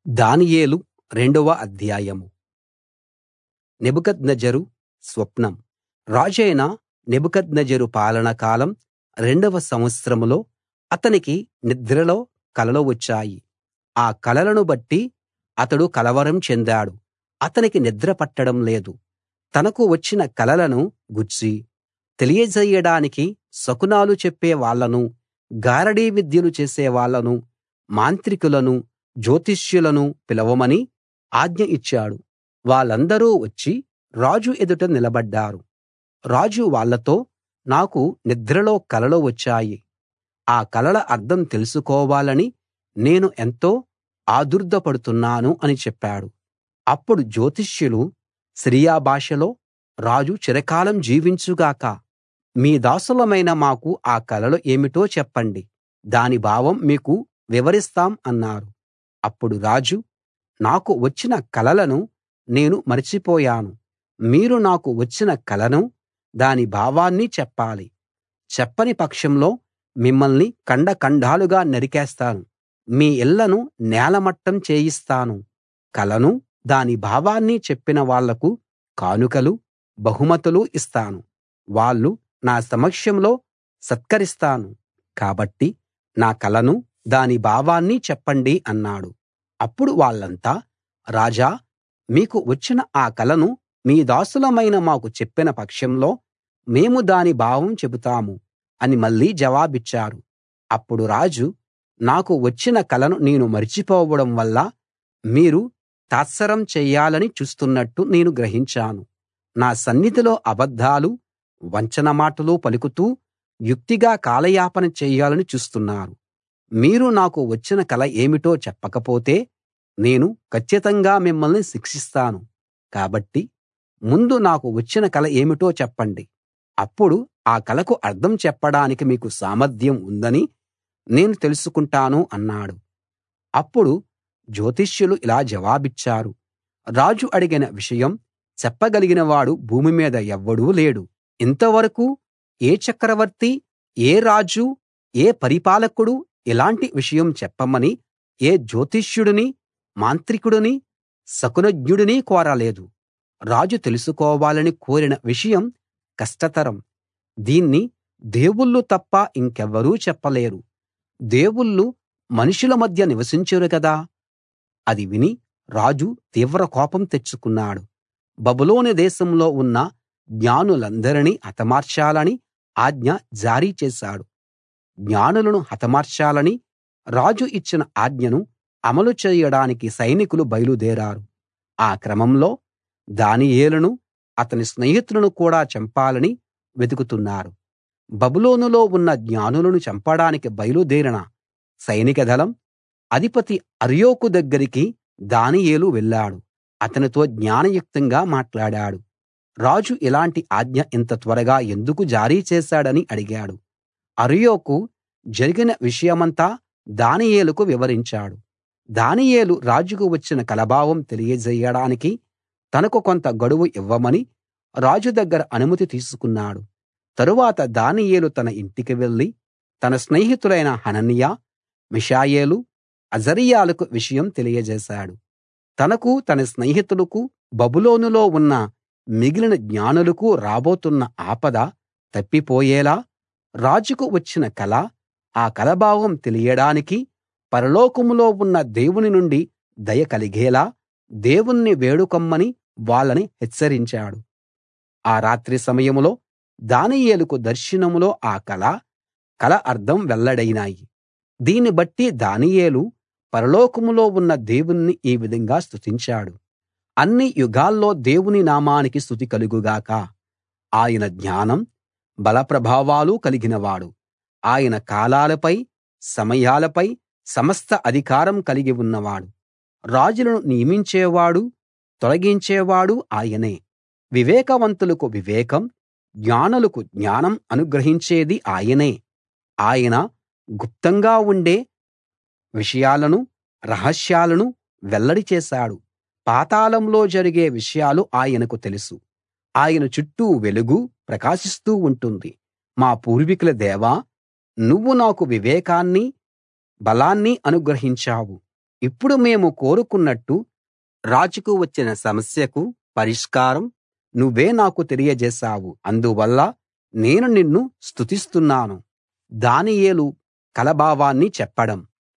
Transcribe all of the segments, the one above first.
దానియేలు రెండవ అధ్యాయం నెబుకద్నెజరు స్వప్నం రాజైన నెబుకద్నెజరు పాలన కాలం రెండవ సంవత్సరంలో అతనికి నిద్రలో కలలు వచ్చాయి ఆ కలలను బట్టి అతడు కలవరం చెందాడు అతనికి నిద్ర పట్టడం లేదు తనకు వచ్చిన కలలను గూర్చి తెలియజేయడానికి శకునాలు చెప్పే వాళ్ళను గారడీ విద్యలు చేసేవాళ్ళను మాంత్రికులను జ్యోతిష్యులను పిలవమని ఆజ్ఞ ఇచ్చాడు వాళ్ళందరూ వచ్చి రాజు ఎదుట నిలబడ్డారు రాజు వాళ్ళతో నాకు నిద్రలో కలలు వచ్చాయి ఆ కలల అర్థం తెలుసుకోవాలని నేను ఎంతో ఆదుర్దాపడుతున్నాను అని చెప్పాడు అప్పుడు జ్యోతిష్యులు సిరియా భాషలో రాజు చిరకాలం జీవించు గాక మీ దాసులమైన మాకు ఆ కలలు ఏమిటో చెప్పండి దాని భావం మీకు వివరిస్తాం అన్నారు అప్పుడు రాజు నాకు వచ్చిన కలలను నేను మరచిపోయాను మీరు నాకు వచ్చిన కలను దాని భావాన్ని చెప్పాలి చెప్పని పక్షంలో మిమ్మల్ని ఖండఖండాలుగా నరికేస్తాను మీ ఇళ్ళను నేలమట్టం చేయిస్తాను కలను దాని భావాన్ని చెప్పిన వాళ్లకు కానుకలు బహుమతులు ఇస్తాను వాళ్ళు నా సమక్షంలో సత్కరిస్తాను కాబట్టి నా కలను దాని భావాన్ని చెప్పండి అన్నాడు అప్పుడు వాళ్ళంతా రాజా మీకు వచ్చిన ఆ కలను మీ దాసులమైన మాకు చెప్పిన పక్షంలో మేము దాని భావం చెబుతాము అని మళ్ళీ జవాబిచ్చారు అప్పుడు రాజు నాకు వచ్చిన కలను నేను మరిచిపోవడం వల్ల మీరు తాత్సారం చెయ్యాలని చూస్తున్నట్టు నేను గ్రహించాను నా సన్నిధిలో అబద్ధాలు వంచన మాటలు పలుకుతూ యుక్తిగా కాలయాపన చెయ్యాలని చూస్తున్నారు మీరు నాకు వచ్చిన కల ఏమిటో చెప్పకపోతే నేను కచ్చితంగా మిమ్మల్ని శిక్షిస్తాను కాబట్టి ముందు నాకు వచ్చిన కల ఏమిటో చెప్పండి అప్పుడు ఆ కలకు అర్థం చెప్పడానికి మీకు సామర్థ్యం ఉందని నేను తెలుసుకుంటాను అన్నాడు అప్పుడు జ్యోతిష్యులు ఇలా జవాబిచ్చారు రాజు అడిగిన విషయం చెప్పగలిగినవాడు భూమి మీద ఎవ్వడూ లేడు ఇంతవరకూ ఏ చక్రవర్తి ఏ రాజు ఏ పరిపాలకుడు ఇలాంటి విషయం చెప్పమని ఏ జ్యోతిష్యుడిని మాంత్రికుడిని శకునజ్ఞుడిని కోరలేదు రాజు తెలుసుకోవాలని కోరిన విషయం కష్టతరం దీన్ని దేవుళ్ళు తప్ప ఇంకెవ్వరూ చెప్పలేరు దేవుళ్ళు మనుషుల మధ్య నివసించరు కదా అది విని రాజు తీవ్ర కోపం తెచ్చుకున్నాడు బబులోను దేశంలో ఉన్న జ్ఞానులందరినీ హతమార్చాలని ఆజ్ఞ జారీ చేశాడు జ్ఞానులను హతమార్చాలని రాజు ఇచ్చిన ఆజ్ఞను అమలు చేయడానికి సైనికులు బయలుదేరారు ఆ క్రమంలో దానియేలును అతని స్నేహితులను కూడా చంపాలని వెతుకుతున్నారు బబులోనులో ఉన్న జ్ఞానులను చంపడానికి బయలుదేరిన సైనిక దళం అధిపతి అర్యోకు దగ్గరికి దానియేలు వెళ్ళాడు అతనితో జ్ఞానయుక్తంగా మాట్లాడాడు రాజు ఇలాంటి ఆజ్ఞ ఇంత త్వరగా ఎందుకు జారీ చేశాడని అడిగాడు అర్యోకు జరిగిన విషయమంతా దానియేలుకు వివరించాడు దానియేలు రాజుకు వచ్చిన కలభావం తెలియజేయడానికి తనకు కొంత గడువు ఇవ్వమని రాజు దగ్గర అనుమతి తీసుకున్నాడు తరువాత దానియేలు తన ఇంటికి వెళ్లి తన స్నేహితులైన హనన్యా మిషాయేలు అజర్యాలకు విషయం తెలియజేశాడు తనకు తన స్నేహితులకు బబులోనులో ఉన్న మిగిలిన జ్ఞానులకు రాబోతున్న ఆపద తప్పిపోయేలా రాజుకు వచ్చిన కల ఆ కలభావం తెలియడానికి పరలోకంలో ఉన్న దేవుని నుండి దయ కలిగేలా దేవుణ్ణి వేడుకొమ్మని వాళ్ళని హెచ్చరించాడు ఆ రాత్రి సమయంలో దానియేలుకు దర్శనంలో ఆ కల కల అర్థం వెల్లడైనాయి దీన్ని బట్టి దానియేలు పరలోకంలో ఉన్న దేవుణ్ణి ఈ విధంగా స్తుతించాడు అన్ని యుగాల్లో దేవుని నామానికి స్తుతి కలుగు గాక ఆయన జ్ఞానం బలప్రభావాలు కలిగినవాడు ఆయన కాలాలపై సమయాలపై సమస్త అధికారం కలిగి ఉన్నవాడు రాజులను నియమించేవాడు తొలగించేవాడు ఆయనే వివేకవంతులకు వివేకం జ్ఞానులకు జ్ఞానం అనుగ్రహించేది ఆయనే ఆయన గుప్తంగా ఉండే విషయాలను రహస్యాలను వెల్లడి చేశాడు పాతాళంలో జరిగే విషయాలు ఆయనకు తెలుసు ఆయన చుట్టూ వెలుగు ప్రకాశిస్తూ ఉంటుంది మా పూర్వీకుల దేవా నువ్వు నాకు వివేకాన్ని బలాన్ని అనుగ్రహించావు ఇప్పుడు మేము కోరుకున్నట్టు రాజుకు వచ్చిన సమస్యకు పరిష్కారం నువ్వే నాకు తెలియజేశావు అందువల్ల నేను నిన్ను స్తుతిస్తున్నాను దానియేలు కల భావాన్ని చెప్పడం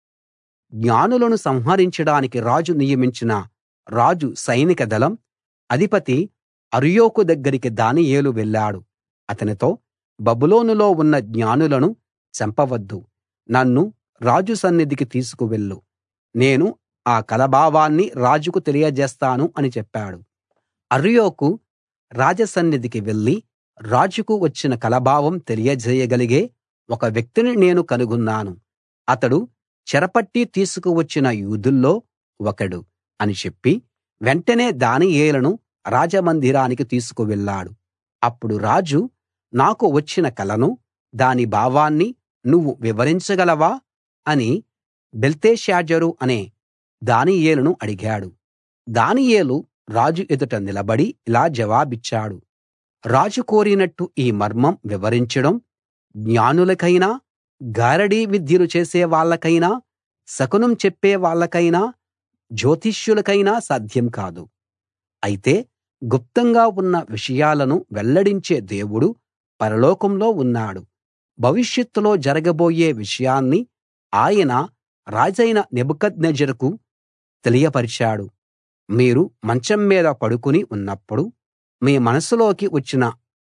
జ్ఞానులను సంహరించడానికి రాజు నియమించిన రాజు సైనిక దళం అధిపతి అర్యోకు దగ్గరికి దానియేలు వెళ్ళాడు అతనితో బబులోనులో ఉన్న జ్ఞానులను చంపవద్దు నన్ను రాజు సన్నిధికి తీసుకువెళ్ళు నేను ఆ కలభావాన్ని రాజుకు తెలియజేస్తాను అని చెప్పాడు అర్యోకు రాజసన్నిధికి వెళ్లి రాజుకు వచ్చిన కలభావం తెలియజేయగలిగే ఒక వ్యక్తిని నేను కనుగొన్నాను అతడు చెరపట్టి తీసుకువచ్చిన యూదుల్లో ఒకడు అని చెప్పి వెంటనే దానియేలును రాజమందిరానికి తీసుకువెళ్ళాడు అప్పుడు రాజు నాకు వచ్చిన కలను దాని భావాన్ని నువ్వు వివరించగలవా అని బెల్తెషాజరు అనే దానియేలును అడిగాడు దానియేలు రాజు ఎదుట నిలబడి ఇలా జవాబిచ్చాడు రాజు కోరినట్టు ఈ మర్మం వివరించడం జ్ఞానులకైనా గారడీ విద్యలు చేసే వాళ్ళకైనా శకునం చెప్పే వాళ్ళకైనా జ్యోతిష్యులకైనా సాధ్యం కాదు అయితే గుప్తంగా ఉన్న విషయాలను వెల్లడించే దేవుడు పరలోకంలో ఉన్నాడు భవిష్యత్తులో జరగబోయే విషయాన్ని ఆయన రాజైన నెబుకద్నెజరుకు తెలియపరిచాడు మీరు మంచం మీద పడుకుని ఉన్నప్పుడు మీ మనసులోకి వచ్చిన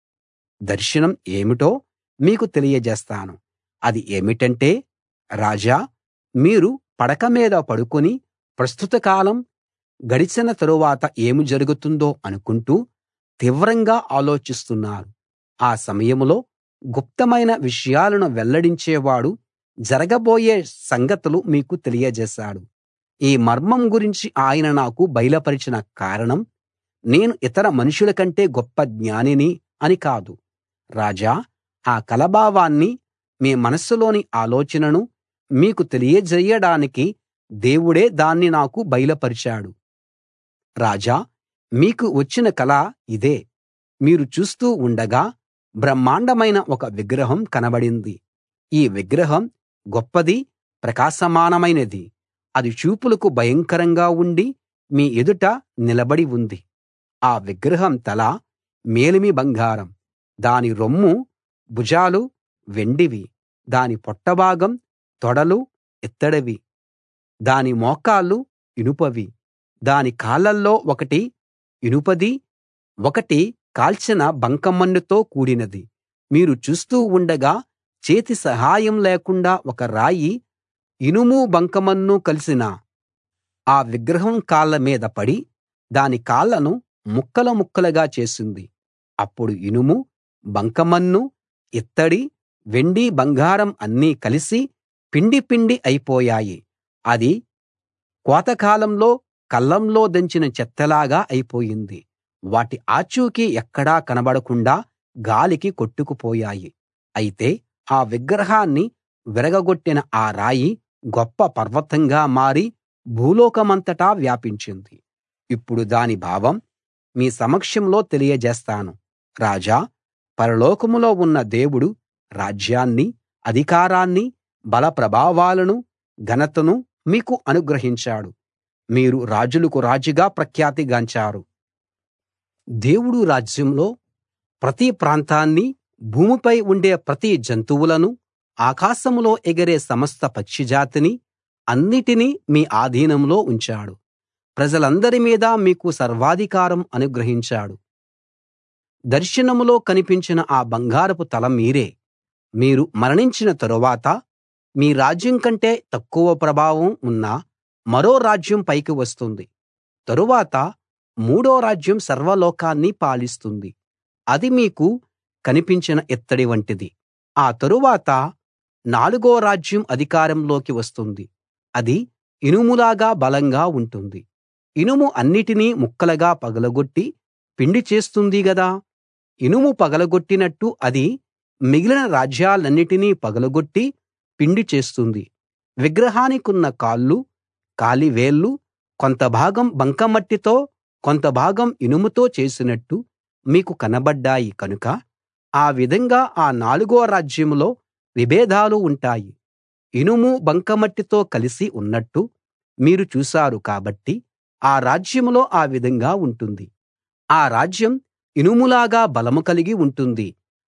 దర్శనం ఏమిటో మీకు తెలియజేస్తాను అది ఏమిటంటే రాజా మీరు పడక మీద పడుకుని ప్రస్తుత కాలం గడిచిన తరువాత ఏమి జరుగుతుందో అనుకుంటూ తీవ్రంగా ఆలోచిస్తున్నారు ఆ సమయంలో గుప్తమైన విషయాలను వెల్లడించేవాడు జరగబోయే సంగతులు మీకు తెలియజేశాడు ఈ మర్మం గురించి ఆయన నాకు బయలుపరిచిన కారణం నేను ఇతర మనుషుల కంటే గొప్ప జ్ఞానిని అని కాదు రాజా ఆ కలభావాన్ని మీ మనస్సులోని ఆలోచనను మీకు తెలియజేయడానికి దేవుడే దాన్ని నాకు బయలుపరిచాడు రాజా మీకు వచ్చిన కల ఇదే మీరు చూస్తూ ఉండగా బ్రహ్మాండమైన ఒక విగ్రహం కనబడింది ఈ విగ్రహం గొప్పది ప్రకాశమానమైనది అది చూపులకు భయంకరంగా ఉండి మీ ఎదుట నిలబడి ఉంది ఆ విగ్రహం తల మేలిమి బంగారం దాని రొమ్ము భుజాలు వెండివి దాని పొట్టభాగం తొడలు ఇత్తడివి దాని మోకాళ్ళు ఇనుపవి దాని కాళ్ళల్లో ఒకటి ఇనుపది ఒకటి కాల్చిన బంకమన్నుతో కూడినది మీరు చూస్తూ ఉండగా చేతి సహాయం లేకుండా ఒక రాయి ఇనుము బంకమన్ను కలిసిన ఆ విగ్రహం కాళ్ళ మీద పడి దాని కాళ్ళను ముక్కలు ముక్కలుగా చేసింది అప్పుడు ఇనుము బంకమన్ను ఇత్తడి వెండి బంగారం అన్నీ కలిసి పిండి పిండి అయిపోయాయి అది కోతకాలంలో కళ్ళంలో దంచిన చెత్తలాగా అయిపోయింది వాటి ఆచూకీ ఎక్కడా కనబడకుండా గాలికి కొట్టుకుపోయాయి అయితే ఆ విగ్రహాన్ని విరగగొట్టిన ఆ రాయి గొప్ప పర్వతంగా మారి భూలోకమంతటా వ్యాపించింది ఇప్పుడు దాని భావం మీ సమక్షంలో తెలియజేస్తాను రాజా పరలోకంలో ఉన్న దేవుడు రాజ్యాన్ని అధికారాన్ని బల ప్రభావాలను ఘనతను మీకు అనుగ్రహించాడు మీరు రాజులకు రాజుగా ప్రఖ్యాతిగాంచారు దేవుడు రాజ్యంలో ప్రతి ప్రాంతాన్ని భూమిపై ఉండే ప్రతి జంతువులను ఆకాశంలో ఎగిరే సమస్త పక్షిజాతిని అన్నిటినీ మీ ఆధీనంలో ఉంచాడు ప్రజలందరి మీద మీకు సర్వాధికారం అనుగ్రహించాడు దర్శనంలో కనిపించిన ఆ బంగారపు తల మీరే మీరు మరణించిన తరువాత మీ రాజ్యం కంటే తక్కువ ప్రభావం ఉన్న మరో రాజ్యం పైకి వస్తుంది తరువాత మూడో రాజ్యం సర్వలోకాన్ని పాలిస్తుంది అది మీకు కనిపించిన ఇత్తడి వంటిది ఆ తరువాత నాలుగో రాజ్యం అధికారంలోకి వస్తుంది అది ఇనుములాగా బలంగా ఉంటుంది ఇనుము అన్నిటినీ ముక్కలుగా పగలగొట్టి పిండి చేస్తుంది గదా ఇనుము పగలగొట్టినట్టు అది మిగిలిన రాజ్యాలన్నిటినీ పగలగొట్టి పిండి చేస్తుంది విగ్రహానికున్న కాళ్ళు కాలి వేళ్ళు కొంత భాగం బంకమట్టితో కొంత భాగం ఇనుముతో చేసినట్టు మీకు కనబడ్డాయి కనుక ఆ విధంగా ఆ నాలుగో రాజ్యంలో విభేదాలు ఉంటాయి ఇనుము బంకమట్టితో కలిసి ఉన్నట్టు మీరు చూశారు కాబట్టి ఆ రాజ్యంలో ఆ విధంగా ఉంటుంది ఆ రాజ్యం ఇనుములాగా బలం కలిగి ఉంటుంది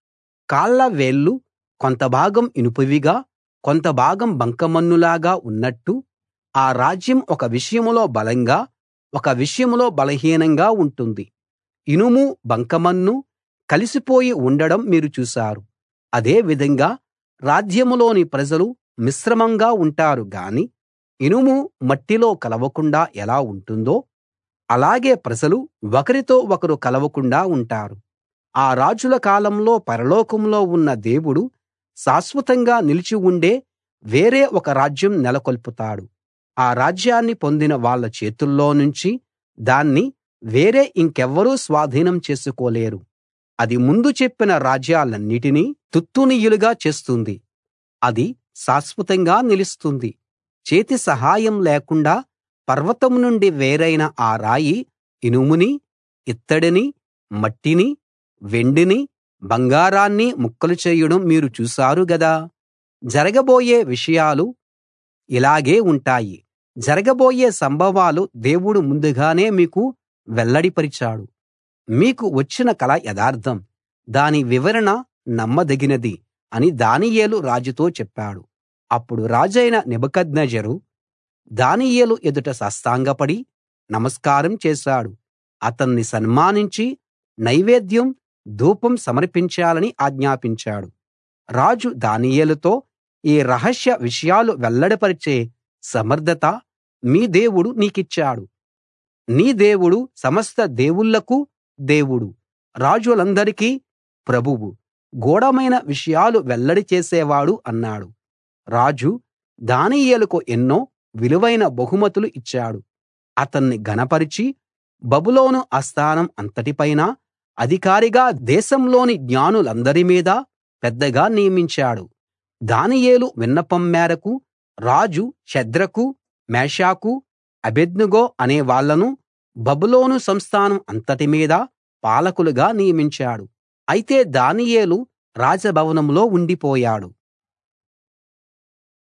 కాళ్ళ వేళ్ళు కొంత భాగం ఇనుపవిగా కొంత భాగం బంకమన్నులాగా ఉన్నట్టు ఆ రాజ్యం ఒక విషయంలో బలంగా ఒక విషయంలో బలహీనంగా ఉంటుంది ఇనుము బంకమన్ను కలిసిపోయి ఉండడం మీరు చూశారు అదే విధంగా రాజ్యంలోని ప్రజలు మిశ్రమంగా ఉంటారు గాని ఇనుము మట్టిలో కలవకుండా ఎలా ఉంటుందో అలాగే ప్రజలు ఒకరితో ఒకరు కలవకుండా ఉంటారు ఆ రాజుల కాలంలో పరలోకంలో ఉన్న దేవుడు శాశ్వతంగా నిలిచి ఉండే వేరే ఒక రాజ్యం నెలకొల్పుతాడు ఆ రాజ్యాన్ని పొందిన వాళ్ళ చేతుల్లో నుంచి దాన్ని వేరే ఇంకెవ్వరూ స్వాధీనం చేసుకోలేరు అది ముందు చెప్పిన రాజ్యాలన్నిటినీ తుత్తునియలుగా చేస్తుంది అది శాశ్వతంగా నిలుస్తుంది చేతి సహాయం లేకుండా పర్వతం నుండి వేరైన ఆ రాయి ఇనుముని ఇత్తడిని మట్టిని వెండిని బంగారాన్ని ముక్కలు చేయడం మీరు చూశారు గదా జరగబోయే విషయాలు ఇలాగే ఉంటాయి జరగబోయే సంభవాలు దేవుడు ముందుగానే మీకు వెల్లడిపరిచాడు మీకు వచ్చిన కల యథార్థం దాని వివరణ నమ్మదగినది అని దానియేలు రాజుతో చెప్పాడు అప్పుడు రాజైన నెబుకద్నెజరు దానియేలు ఎదుట సాష్టాంగపడి నమస్కారం చేశాడు అతన్ని సన్మానించి నైవేద్యం ధూపం సమర్పించాలని ఆజ్ఞాపించాడు రాజు దానియేలుతో ఈ రహస్య విషయాలు వెల్లడిపరిచే సమర్థత మీ దేవుడు నీకిచ్చాడు నీ దేవుడు సమస్త దేవుళ్ళకు దేవుడు రాజులందరికీ ప్రభువు గూఢమైన విషయాలు వెల్లడి చేసేవాడు అన్నాడు రాజు దానియేలుకు ఎన్నో విలువైన బహుమతులు ఇచ్చాడు అతన్ని ఘనపరిచి బబులోను ఆస్థానం అంతటిపైనా అధికారిగా దేశంలోని జ్ఞానులందరి మీద పెద్దగా నియమించాడు దానియేలు విన్నపం మేరకు రాజు షద్రకు మేషాకు అబేద్నెగో అనే వాళ్ళను బబులోను సంస్థానం అంతటి మీద పాలకులుగా నియమించాడు అయితే దానియేలు రాజభవనంలో ఉండిపోయాడు